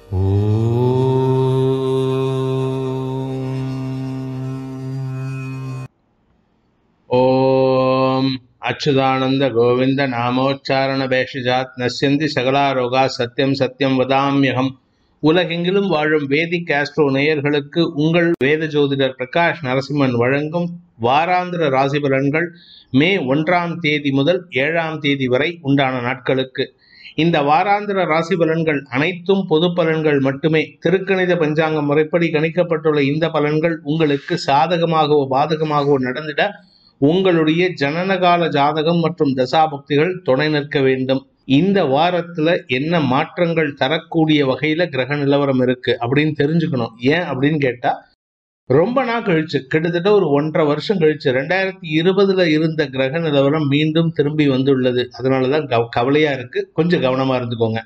ॐ अच्युतानन्द गोविन्द நாமோச்சாரண நஸ்யந்தி சகலாரோகா சத்யம் சத்யம் வதாமியகம் உலகெங்கிலும் வாழும் வேதிக் ஆஸ்ட்ரோ நேயர்களுக்கு உங்கள் வேத ஜோதிடர் பிரகாஷ் நரசிம்மன் வழங்கும் வாராந்திர ராசி பலன்கள் மே ஒன்றாம் தேதி முதல் ஏழாம் தேதி வரை உண்டான நாட்களுக்கு இந்த வாராந்திர ராசி பலன்கள் அனைத்தும் பொது பலன்கள் மட்டுமே திருக்கணித பஞ்சாங்க முறைப்படி கணிக்கப்பட்டுள்ள இந்த பலன்கள் உங்களுக்கு சாதகமாகவோ பாதகமாகவோ நடந்திட உங்களுடைய ஜனனகால ஜாதகம் மற்றும் தசாபக்திகள் துணை நிற்க வேண்டும் இந்த வாரத்துல என்ன மாற்றங்கள் தரக்கூடிய வகையில கிரக நிலவரம் இருக்கு அப்படின்னு தெரிஞ்சுக்கணும் ஏன் அப்படின்னு கேட்டா ரொம்ப நாள் கழிச்சு கிட்டத்தட்ட ஒரு ஒன்றரை வருஷம் கழிச்சு ரெண்டாயிரத்தி இருபதுல இருந்த கிரக நிலவரம் மீண்டும் திரும்பி வந்துள்ளது அதனாலதான் கவ- கவலையா இருக்கு கொஞ்சம் கவனமா இருந்துக்கோங்க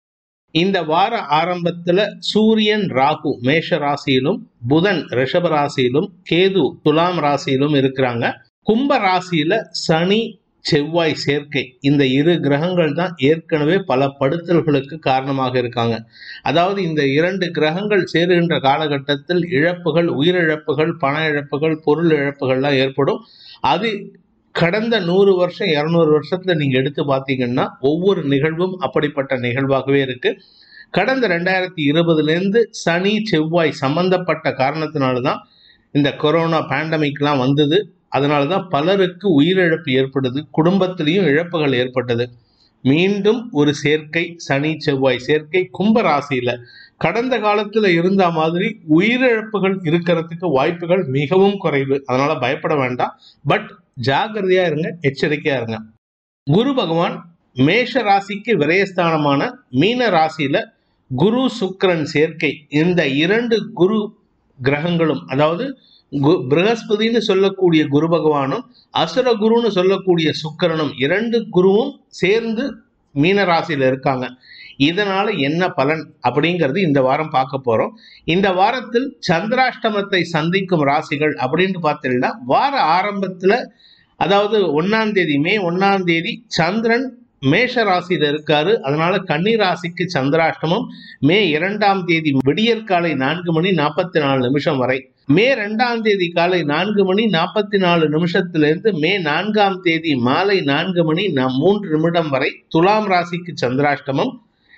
இந்த வார ஆரம்பத்துல சூரியன் ராகு மேஷ ராசியிலும் புதன் ரிஷப ராசியிலும் கேது துலாம் ராசியிலும் இருக்கிறாங்க கும்ப ராசியில சனி செவ்வாய் சேர்க்கை இந்த இரு கிரகங்கள் தான் ஏற்கனவே பல படுத்தல்களுக்கு காரணமாக இருக்காங்க அதாவது இந்த இரண்டு கிரகங்கள் சேருகின்ற காலகட்டத்தில் இழப்புகள் உயிரிழப்புகள் பண இழப்புகள் பொருள் இழப்புகள்லாம் ஏற்படும் அது கடந்த நூறு வருஷம் இரநூறு வருஷத்துல நீங்க எடுத்து பார்த்தீங்கன்னா ஒவ்வொரு நிகழ்வும் அப்படிப்பட்ட நிகழ்வாகவே இருக்கு கடந்த ரெண்டாயிரத்தி இருபதுலேருந்து சனி செவ்வாய் சம்பந்தப்பட்ட காரணத்தினால தான் இந்த கொரோனா பேண்டமிக்லாம் வந்தது அதனால தான் பலருக்கு உயிரிழப்பு ஏற்படுது குடும்பத்திலையும் இழப்புகள் ஏற்பட்டது மீண்டும் ஒரு சேர்க்கை சனி செவ்வாய் சேர்க்கை கும்ப ராசியில கடந்த காலத்துல இருந்த மாதிரி உயிரிழப்புகள் இருக்கிறதுக்கு வாய்ப்புகள் மிகவும் குறைவு அதனால பயப்பட வேண்டாம் பட் ஜாக்கிரதையா இருங்க எச்சரிக்கையா இருங்க குரு பகவான் மேஷ ராசிக்கு விரயஸ்தானமான மீன ராசியில குரு சுக்கிரன் சேர்க்கை இந்த இரண்டு குரு கிரகங்களும் அதாவது கு- பிரகஸ்பதின்னு சொல்லக்கூடிய குரு பகவானும் அசுர குருன்னு சொல்லக்கூடிய சுக்கிரனும் இரண்டு குருவும் சேர்ந்து மீன ராசியில இருக்காங்க இதனால என்ன பலன் அப்படிங்கிறது இந்த வாரம் பார்க்க போறோம் இந்த வாரத்தில் சந்திராஷ்டமத்தை சந்திக்கும் ராசிகள் அப்படின்னு பார்த்தீங்கன்னா வார ஆரம்பத்துல அதாவது ஒன்னாம் தேதி மே ஒன்னாம் தேதி சந்திரன் மேஷ ராசியில இருக்காரு அதனால கன்னி ராசிக்கு சந்திராஷ்டமம் மே இரண்டாம் தேதி விடியற்காலை நான்கு மணி நாற்பத்தி நாலு நிமிஷம் வரை மே ரெண்டாம் தேதி காலை நான்கு மணி நாற்பத்தி நாலு நிமிஷத்திலிருந்து மே நான்காம் தேதி மாலை நான்கு மணி நா- மூன்று நிமிடம் வரை துலாம் ராசிக்கு சந்திராஷ்டமம்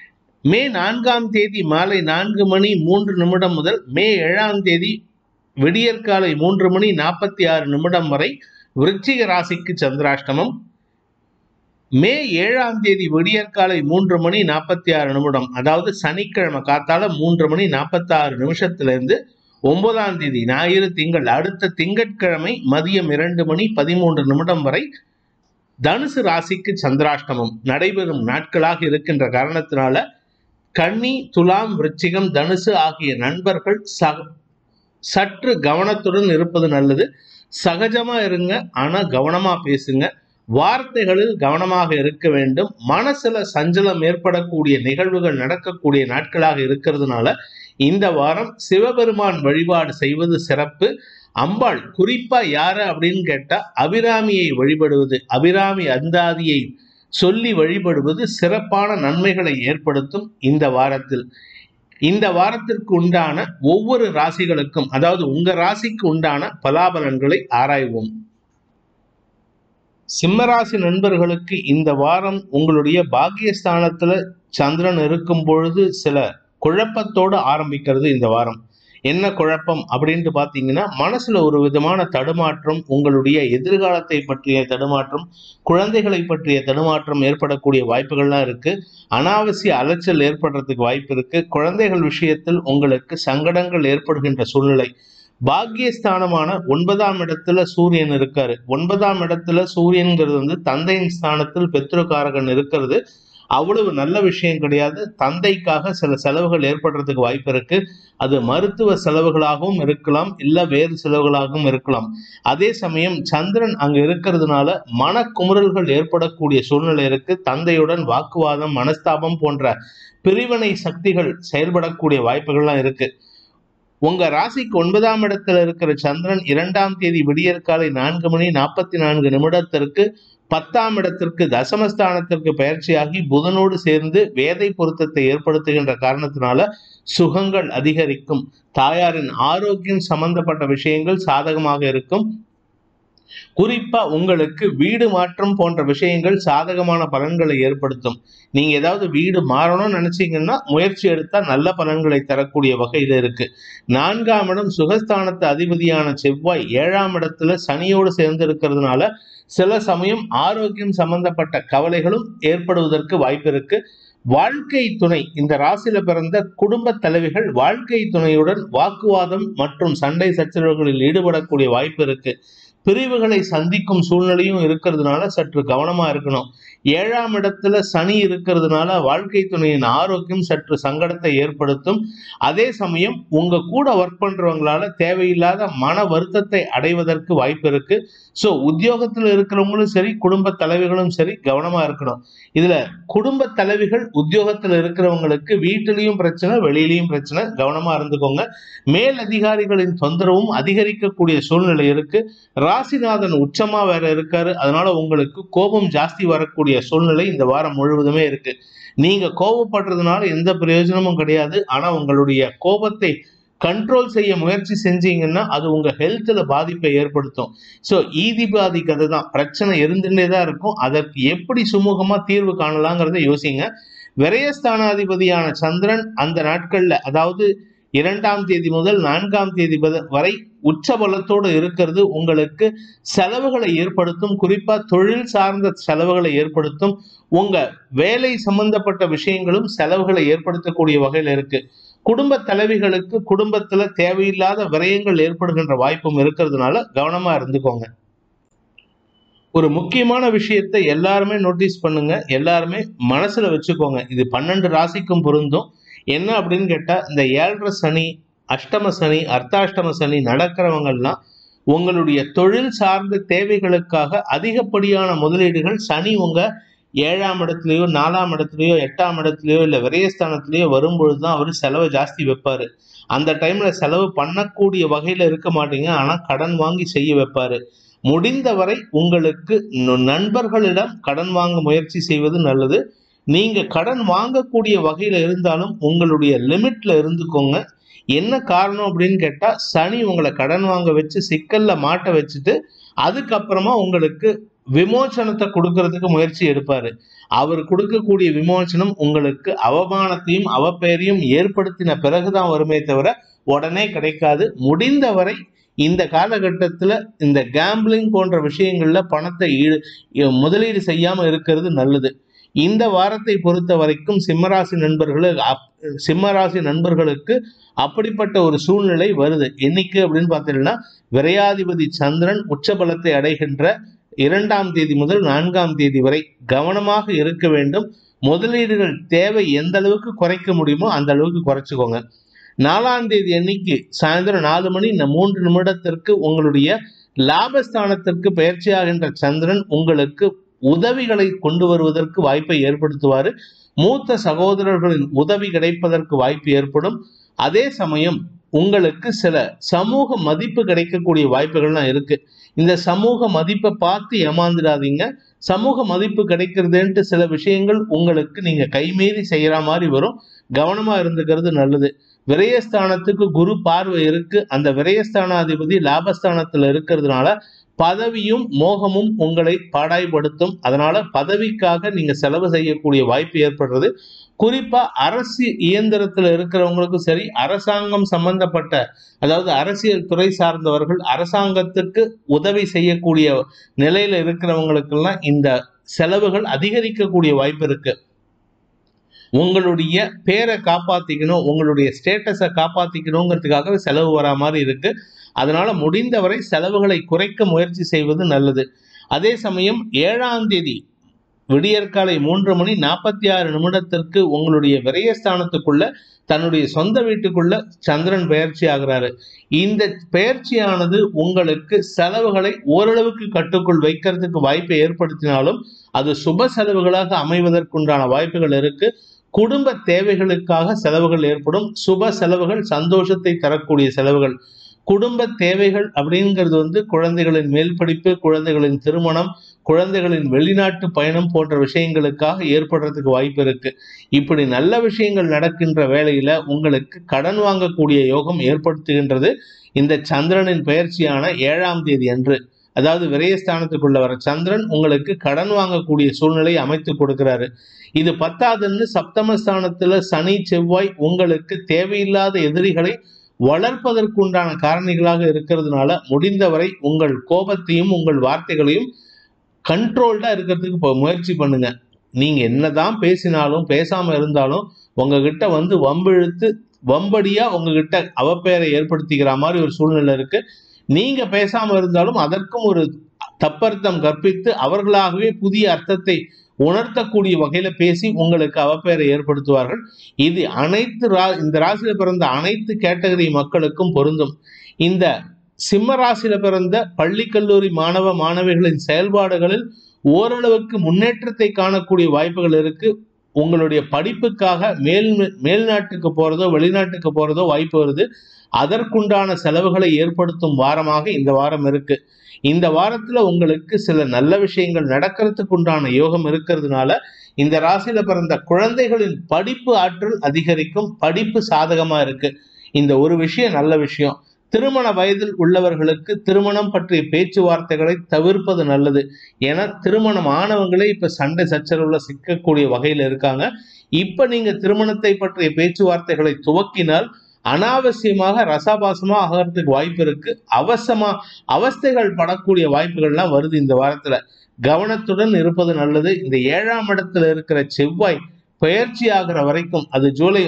மே நான்காம் தேதி மாலை நான்கு மணி மூன்று நிமிடம் முதல் மே ஏழாம் தேதி விடியற்காலை மூன்று மணி நாற்பத்தி ஆறு நிமிடம் வரை விருச்சிக ராசிக்கு சந்திராஷ்டமம் மே ஏழாம் தேதி விடியற்காலை மூன்று மணி நாற்பத்தி ஆறு நிமிடம் அதாவது சனிக்கிழமை காத்தால மூன்று மணி நாற்பத்தி ஆறு நிமிஷத்திலிருந்து ஒன்பதாம் தேதி ஞாயிறு திங்கள் அடுத்த திங்கட்கிழமை மதியம் இரண்டு மணி பதிமூன்று நிமிடம் வரை தனுசு ராசிக்கு சந்திராஷ்டமம் நடைபெறும் நாட்களாக இருக்கின்ற காரணத்தினால கன்னி துலாம் விருச்சிகம் தனுசு ஆகிய நண்பர்கள் சக சற்று கவனத்துடன் இருப்பது நல்லது சகஜமா இருங்க ஆனா கவனமா பேசுங்க வார்த்தைகளில் கவனமாக இருக்க வேண்டும் மனசுல சஞ்சலம் ஏற்படக்கூடிய நிகழ்வுகள் நடக்கக்கூடிய நாட்களாக இருக்கிறதுனால இந்த வாரம் சிவபெருமான் வழிபாடு செய்வது சிறப்பு அம்பாள் குறிப்பா யாரு அப்படின்னு கேட்டா அபிராமியை வழிபடுவது அபிராமி அந்தாதியை சொல்லி வழிபடுவது சிறப்பான நன்மைகளை ஏற்படுத்தும் இந்த வாரத்தில் இந்த வாரத்திற்கு உண்டான ஒவ்வொரு ராசிகளுக்கும் அதாவது உங்க ராசிக்கு உண்டான பலாபலன்களை ஆராய்வோம் சிம்மராசி நண்பர்களுக்கு இந்த வாரம் உங்களுடைய பாக்கியஸ்தானத்துல சந்திரன் இருக்கும் பொழுது சில குழப்பத்தோடு ஆரம்பிக்கிறது இந்த வாரம் என்ன குழப்பம் அப்படின்ட்டு பார்த்தீங்கன்னா மனசுல ஒரு விதமான தடுமாற்றம் உங்களுடைய எதிர்காலத்தை பற்றிய தடுமாற்றம் குழந்தைகளை பற்றிய தடுமாற்றம் ஏற்படக்கூடிய வாய்ப்புகள்லாம் இருக்கு அனாவசிய அலைச்சல் ஏற்படுறதுக்கு வாய்ப்பு இருக்கு குழந்தைகள் விஷயத்தில் உங்களுக்கு சங்கடங்கள் ஏற்படுகின்ற சூழ்நிலை பாக்கியஸ்தானமான ஒன்பதாம் இடத்துல சூரியன் இருக்காரு ஒன்பதாம் இடத்துல சூரியன்கிறது வந்து தந்தையின் ஸ்தானத்தில் பெத்ருகாரகன் இருக்கிறது அவ்வளவு நல்ல விஷயம் கிடையாது தந்தைக்காக சில செலவுகள் ஏற்படுறதுக்கு வாய்ப்பு இருக்கு அது மருத்துவ செலவுகளாகவும் இருக்கலாம் இல்ல வேறு செலவுகளாகவும் இருக்கலாம் அதே சமயம் சந்திரன் அங்க இருக்கிறதுனால மனக்குமுறல்கள் ஏற்படக்கூடிய சூழ்நிலை இருக்கு தந்தையுடன் வாக்குவாதம் மனஸ்தாபம் போன்ற பிரிவினை சக்திகள் செயல்படக்கூடிய வாய்ப்புகள்லாம் இருக்கு உங்க ராசிக்கு ஒன்பதாம் இடத்துல இருக்கிற சந்திரன் இரண்டாம் தேதி விடியற்காலை நான்கு மணி நாற்பத்தி நான்கு நிமிடத்திற்கு பத்தாம் இடத்திற்கு தசமஸ்தானத்திற்கு பயிற்சியாகி புதனோடு சேர்ந்து வேதை பொருத்தத்தை ஏற்படுத்துகின்ற காரணத்தினால சுகங்கள் அதிகரிக்கும் தாயாரின் ஆரோக்கியம் சம்பந்தப்பட்ட விஷயங்கள் சாதகமாக இருக்கும் குறிப்பா உங்களுக்கு வீடு மாற்றம் போன்ற விஷயங்கள் சாதகமான பலன்களை ஏற்படுத்தும் நீங்க ஏதாவது வீடு மாறணும்னு நினைச்சீங்கன்னா முயற்சி எடுத்தா நல்ல பலன்களை தரக்கூடிய வகையில இருக்கு நான்காம் இடம் சுகஸ்தானத்து அதிபதியான செவ்வாய் ஏழாம் இடத்துல சனியோடு சேர்ந்து இருக்கிறதுனால சில சமயம் ஆரோக்கியம் சம்பந்தப்பட்ட கவலைகளும் ஏற்படுவதற்கு வாய்ப்பு இருக்கு வாழ்க்கை துணை இந்த ராசியில பிறந்த குடும்ப தலைவிகள் வாழ்க்கை துணையுடன் வாக்குவாதம் மற்றும் சண்டை சச்சரவுகளில் ஈடுபடக்கூடிய வாய்ப்பு இருக்கு பிரிவுகளை சந்திக்கும் சூழ்நிலையும் இருக்கிறதுனால சற்று கவனமா இருக்கணும் ஏழாம் இடத்துல சனி இருக்கிறதுனால வாழ்க்கை துணையின் ஆரோக்கியம் சற்று சங்கடத்தை ஏற்படுத்தும் அதே சமயம் உங்க கூட ஒர்க் பண்றவங்களால தேவையில்லாத மன வருத்தத்தை அடைவதற்கு வாய்ப்பு இருக்கு ஸோ உத்தியோகத்தில் இருக்கிறவங்களும் சரி குடும்ப தலைவிகளும் சரி கவனமா இருக்கணும் இதுல குடும்ப தலைவிகள் உத்தியோகத்தில் இருக்கிறவங்களுக்கு வீட்டிலையும் பிரச்சனை வெளியிலையும் பிரச்சனை கவனமா இருந்துக்கோங்க மேல் அதிகாரிகளின் தொந்தரவும் அதிகரிக்கக்கூடிய சூழ்நிலை இருக்கு ராசிநாதன் உச்சமா வேற இருக்காரு அதனால உங்களுக்கு கோபம் ஜாஸ்தி வரக்கூடிய சூழ்நிலை இந்த வாரம் முழுவதுமே இருக்கு நீங்க கோபப்படுறதுனால எந்த பிரயோஜனமும் கிடையாது ஆனா உங்களுடைய கோபத்தை கண்ட்ரோல் செய்ய முயற்சி செஞ்சீங்கன்னா அது உங்க ஹெல்த்ல பாதிப்பை ஏற்படுத்தும் ஸோ ஈதிபாதி கதை தான் பிரச்சனை இருந்துட்டே தான் இருக்கும் அதற்கு எப்படி சுமூகமா தீர்வு காணலாங்கிறத யோசிங்க விரயஸ்தானாதிபதியான சந்திரன் அந்த நாட்கள்ல அதாவது இரண்டாம் தேதி முதல் நான்காம் தேதி பத- வரை உச்ச பலத்தோடு இருக்கிறது உங்களுக்கு செலவுகளை ஏற்படுத்தும் குறிப்பா தொழில் சார்ந்த செலவுகளை ஏற்படுத்தும் உங்க வேலை சம்பந்தப்பட்ட விஷயங்களும் செலவுகளை ஏற்படுத்தக்கூடிய வகையில இருக்கு குடும்ப தலைவிகளுக்கு குடும்பத்துல தேவையில்லாத விரயங்கள் ஏற்படுகின்ற வாய்ப்பும் இருக்கிறதுனால கவனமா இருந்துக்கோங்க ஒரு முக்கியமான விஷயத்தை எல்லாருமே நோட்டீஸ் பண்ணுங்க எல்லாருமே மனசுல வச்சுக்கோங்க இது பன்னெண்டு ராசிக்கும் பொருந்தும் என்ன அப்படின்னு கேட்டா இந்த ஏழரை சனி அஷ்டம சனி அர்த்தாஷ்டம சனி நடக்கிறவங்கெல்லாம் உங்களுடைய தொழில் சார்ந்த தேவைகளுக்காக அதிகப்படியான முதலீடுகள் சனி உங்க ஏழாம் இடத்துலயோ நாலாம் இடத்துலயோ எட்டாம் இடத்துலயோ இல்லை விரயஸ்தானத்திலேயோ வரும்பொழுது தான் அவர் செலவை ஜாஸ்தி வைப்பாரு அந்த டைம்ல செலவு பண்ணக்கூடிய வகையில இருக்க மாட்டீங்க ஆனா கடன் வாங்கி செய்ய வைப்பாரு முடிந்தவரை உங்களுக்கு ந- நண்பர்களிடம் கடன் வாங்க முயற்சி செய்வது நல்லது நீங்க கடன் வாங்கக்கூடிய வகையில இருந்தாலும் உங்களுடைய லிமிட்ல இருந்துக்கோங்க என்ன காரணம் அப்படின்னு கேட்டா சனி உங்களை கடன் வாங்க வச்சு சிக்கல்ல மாட்ட வச்சுட்டு அதுக்கப்புறமா உங்களுக்கு விமோசனத்தை கொடுக்கறதுக்கு முயற்சி எடுப்பாரு அவர் கொடுக்கக்கூடிய விமோசனம் உங்களுக்கு அவமானத்தையும் அவப்பெயரையும் ஏற்படுத்தின பிறகுதான் வருமே தவிர உடனே கிடைக்காது முடிந்தவரை இந்த காலகட்டத்துல இந்த கேம்பிளிங் போன்ற விஷயங்கள்ல பணத்தை ஈடு இ- முதலீடு செய்யாம இருக்கிறது நல்லது இந்த வாரத்தை பொறுத்த வரைக்கும் சிம்மராசி நண்பர்களு அப்- சிம்மராசி நண்பர்களுக்கு அப்படிப்பட்ட ஒரு சூழ்நிலை வருது என்னைக்கு அப்படின்னு பார்த்தீங்கன்னா விரையாதிபதி சந்திரன் உச்சபலத்தை அடைகின்ற இரண்டாம் தேதி முதல் நான்காம் தேதி வரை கவனமாக இருக்க வேண்டும் முதலீடுகள் தேவை எந்த அளவுக்கு குறைக்க முடியுமோ அந்த அளவுக்கு குறைச்சிக்கோங்க நாலாம் தேதி அன்னைக்கு சாயந்தரம் நாலு மணி ந- மூன்று நிமிடத்திற்கு உங்களுடைய லாபஸ்தானத்திற்கு பயிற்சியாகின்ற சந்திரன் உங்களுக்கு உதவிகளை கொண்டு வருவதற்கு வாய்ப்பை ஏற்படுத்துவார் மூத்த சகோதரர்களின் உதவி கிடைப்பதற்கு வாய்ப்பு ஏற்படும் அதே சமயம் உங்களுக்கு சில சமூக மதிப்பு கிடைக்கக்கூடிய வாய்ப்புகள்லாம் இருக்கு இந்த சமூக மதிப்பை பார்த்து ஏமாந்துடாதீங்க சமூக மதிப்பு கிடைக்கிறதுன்ட்டு சில விஷயங்கள் உங்களுக்கு நீங்க கைமீறி செய்யற மாதிரி வரும் கவனமா இருந்துக்கிறது நல்லது விரயஸ்தானத்துக்கு குரு பார்வை இருக்கு அந்த விரயஸ்தானாதிபதி லாபஸ்தானத்துல இருக்கிறதுனால பதவியும் மோகமும் உங்களை பாடாய்படுத்தும் அதனால பதவிக்காக நீங்க செலவு செய்யக்கூடிய வாய்ப்பு ஏற்படுறது குறிப்பா அரசு இயந்திரத்துல இருக்கிறவங்களுக்கும் சரி அரசாங்கம் சம்பந்தப்பட்ட அதாவது அரசியல் துறை சார்ந்தவர்கள் அரசாங்கத்துக்கு உதவி செய்யக்கூடிய நிலையில இருக்கிறவங்களுக்கெல்லாம் இந்த செலவுகள் அதிகரிக்கக்கூடிய வாய்ப்பு இருக்கு உங்களுடைய பேரை காப்பாத்திக்கணும் உங்களுடைய ஸ்டேட்டஸை காப்பாத்திக்கணுங்கிறதுக்காக செலவு வரா மாதிரி இருக்கு அதனால முடிந்தவரை செலவுகளை குறைக்க முயற்சி செய்வது நல்லது அதே சமயம் ஏழாம் தேதி விடியற்காலை மூன்று மணி நாற்பத்தி ஆறு நிமிடத்திற்கு உங்களுடைய விரயஸ்தானத்துக்குள்ள தன்னுடைய சொந்த வீட்டுக்குள்ள சந்திரன் பெயர்ச்சி ஆகிறாரு இந்த பெயர்ச்சியானது உங்களுக்கு செலவுகளை ஓரளவுக்கு கட்டுக்குள் வைக்கிறதுக்கு வாய்ப்பை ஏற்படுத்தினாலும் அது சுப செலவுகளாக அமைவதற்குண்டான வாய்ப்புகள் இருக்கு குடும்ப தேவைகளுக்காக செலவுகள் ஏற்படும் சுப செலவுகள் சந்தோஷத்தை தரக்கூடிய செலவுகள் குடும்ப தேவைகள் அப்படிங்கிறது வந்து குழந்தைகளின் மேல் படிப்பு குழந்தைகளின் திருமணம் குழந்தைகளின் வெளிநாட்டு பயணம் போன்ற விஷயங்களுக்காக ஏற்படுறதுக்கு வாய்ப்பு இருக்கு இப்படி நல்ல விஷயங்கள் நடக்கின்ற வேளையில உங்களுக்கு கடன் வாங்கக்கூடிய யோகம் ஏற்படுத்துகின்றது இந்த சந்திரனின் பெயர்ச்சியான ஏழாம் தேதி அன்று அதாவது விரயஸ்தானத்துக்குள்ள வர சந்திரன் உங்களுக்கு கடன் வாங்கக்கூடிய சூழ்நிலை அமைத்து கொடுக்கிறாரு இது பத்தாதுன்னு சப்தமஸ்தானத்துல சனி செவ்வாய் உங்களுக்கு தேவையில்லாத எதிரிகளை வளர்ப்பதற்குண்டான காரணிகளாக இருக்கிறதுனால முடிந்தவரை உங்கள் கோபத்தையும் உங்கள் வார்த்தைகளையும் கண்ட்ரோல்டா இருக்கிறதுக்கு இப்போ முயற்சி பண்ணுங்க நீங்க என்னதான் பேசினாலும் பேசாம இருந்தாலும் உங்ககிட்ட வந்து வம்பிழுத்து வம்படியா உங்ககிட்ட அவப்பெயரை ஏற்படுத்திக்கிற மாதிரி ஒரு சூழ்நிலை இருக்கு நீங்க பேசாம இருந்தாலும் அதற்கும் ஒரு தப்பர்த்தம் கற்பித்து அவர்களாகவே புதிய அர்த்தத்தை உணர்த்தக்கூடிய வகையில பேசி உங்களுக்கு அவப்பெயரை ஏற்படுத்துவார்கள் இது அனைத்து ரா இந்த ராசியில பிறந்த அனைத்து கேட்டகரி மக்களுக்கும் பொருந்தும் இந்த சிம்ம ராசியில பிறந்த பள்ளி கல்லூரி மாணவ மாணவிகளின் செயல்பாடுகளில் ஓரளவுக்கு முன்னேற்றத்தை காணக்கூடிய வாய்ப்புகள் இருக்கு உங்களுடைய படிப்புக்காக மேல் மேல்நாட்டுக்கு போறதோ வெளிநாட்டுக்கு போறதோ வாய்ப்பு வருது அதற்குண்டான செலவுகளை ஏற்படுத்தும் வாரமாக இந்த வாரம் இருக்கு இந்த வாரத்துல உங்களுக்கு சில நல்ல விஷயங்கள் நடக்கிறதுக்கு உண்டான யோகம் இருக்கிறதுனால இந்த ராசியில பிறந்த குழந்தைகளின் படிப்பு ஆற்றல் அதிகரிக்கும் படிப்பு சாதகமா இருக்கு இந்த ஒரு விஷயம் நல்ல விஷயம் திருமண வயதில் உள்ளவர்களுக்கு திருமணம் பற்றிய பேச்சுவார்த்தைகளை தவிர்ப்பது நல்லது ஏன்னா திருமணம் ஆனவங்களே இப்ப சண்டை சச்சரவுல சிக்கக்கூடிய வகையில இருக்காங்க இப்ப நீங்க திருமணத்தை பற்றிய பேச்சுவார்த்தைகளை துவக்கினால் அனாவசியமாக ரசாபாசமா ஆகிறதுக்கு வாய்ப்பு இருக்கு அவசமா அவஸ்தைகள் படக்கூடிய வாய்ப்புகள்லாம் வருது இந்த வாரத்துல கவனத்துடன் இருப்பது நல்லது இந்த ஏழாம் இடத்துல இருக்கிற செவ்வாய் பயிற்சி ஆகிற வரைக்கும் அது ஜூலை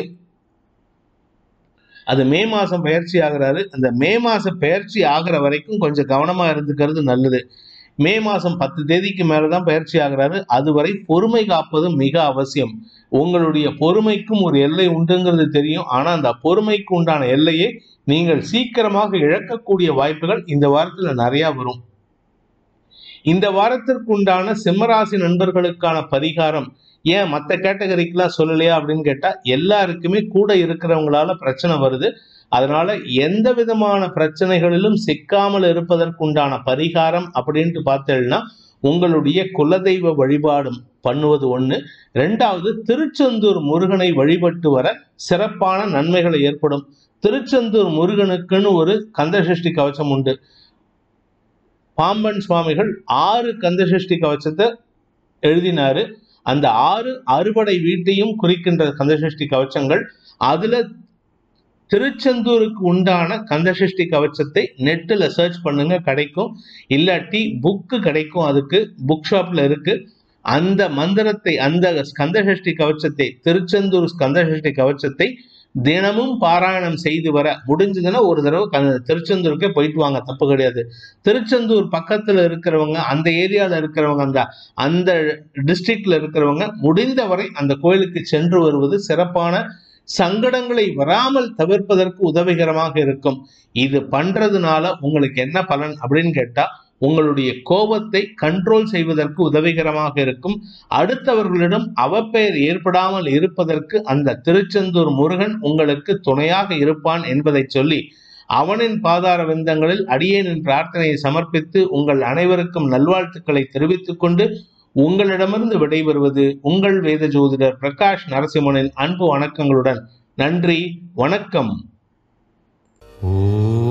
அது மே மாசம் பயிற்சி ஆகுறாரு அந்த மே மாசம் பயிற்சி ஆகிற வரைக்கும் கொஞ்சம் கவனமா இருந்துக்கிறது நல்லது மே மாசம் பத்து தேதிக்கு மேலதான் பயிற்சி ஆகுறாரு அதுவரை பொறுமை காப்பது மிக அவசியம் உங்களுடைய பொறுமைக்கும் ஒரு எல்லை உண்டுங்கிறது தெரியும் ஆனா அந்த பொறுமைக்கு உண்டான எல்லையை நீங்கள் சீக்கிரமாக இழக்கக்கூடிய வாய்ப்புகள் இந்த வாரத்துல நிறைய வரும் இந்த வாரத்திற்கு உண்டான சிம்மராசி நண்பர்களுக்கான பரிகாரம் ஏன் மற்ற கேட்டகரிக்கெல்லாம் சொல்லலையா அப்படின்னு கேட்டா எல்லாருக்குமே கூட இருக்கிறவங்களால பிரச்சனை வருது அதனால எந்த விதமான பிரச்சனைகளிலும் சிக்காமல் இருப்பதற்குண்டான பரிகாரம் அப்படின்ட்டு பார்த்தேன்னா உங்களுடைய குலதெய்வ வழிபாடும் பண்ணுவது ஒண்ணு ரெண்டாவது திருச்செந்தூர் முருகனை வழிபட்டு வர சிறப்பான நன்மைகள் ஏற்படும் திருச்செந்தூர் முருகனுக்குன்னு ஒரு கந்தசஷ்டி கவசம் உண்டு பாம்பன் சுவாமிகள் ஆறு கந்தசஷ்டி கவசத்தை எழுதினாரு அந்த ஆறு அறுபடை வீட்டையும் குறிக்கின்ற கந்தசஷ்டி கவச்சங்கள் அதுல திருச்செந்தூருக்கு உண்டான கந்தசஷ்டி கவச்சத்தை நெட்டில் சர்ச் பண்ணுங்க கிடைக்கும் இல்லாட்டி புக்கு கிடைக்கும் அதுக்கு புக் ஷாப்ல இருக்கு அந்த மந்திரத்தை அந்த ஸ்கந்தசஷ்டி கவச்சத்தை திருச்செந்தூர் ஸ்கந்தசஷ்டி கவச்சத்தை தினமும் பாராயணம் செய்து வர முடிஞ்சதுன்னா ஒரு தடவை க- திருச்செந்தூருக்கே போயிட்டு வாங்க தப்பு கிடையாது திருச்செந்தூர் பக்கத்துல இருக்கிறவங்க அந்த ஏரியால இருக்கிறவங்க அந்த அந்த டிஸ்ட்ரிக்ட்ல இருக்கிறவங்க முடிந்தவரை அந்த கோயிலுக்கு சென்று வருவது சிறப்பான சங்கடங்களை வராமல் தவிர்ப்பதற்கு உதவிகரமாக இருக்கும் இது பண்றதுனால உங்களுக்கு என்ன பலன் அப்படின்னு கேட்டா உங்களுடைய கோபத்தை கண்ட்ரோல் செய்வதற்கு உதவிகரமாக இருக்கும் அடுத்தவர்களிடம் அவப்பெயர் ஏற்படாமல் இருப்பதற்கு அந்த திருச்செந்தூர் முருகன் உங்களுக்கு துணையாக இருப்பான் என்பதை சொல்லி அவனின் பாதார விந்தங்களில் அடியேனின் பிரார்த்தனையை சமர்ப்பித்து உங்கள் அனைவருக்கும் நல்வாழ்த்துக்களை தெரிவித்துக் கொண்டு உங்களிடமிருந்து விடைபெறுவது உங்கள் வேத ஜோதிடர் பிரகாஷ் நரசிம்மனின் அன்பு வணக்கங்களுடன் நன்றி வணக்கம் ஓம்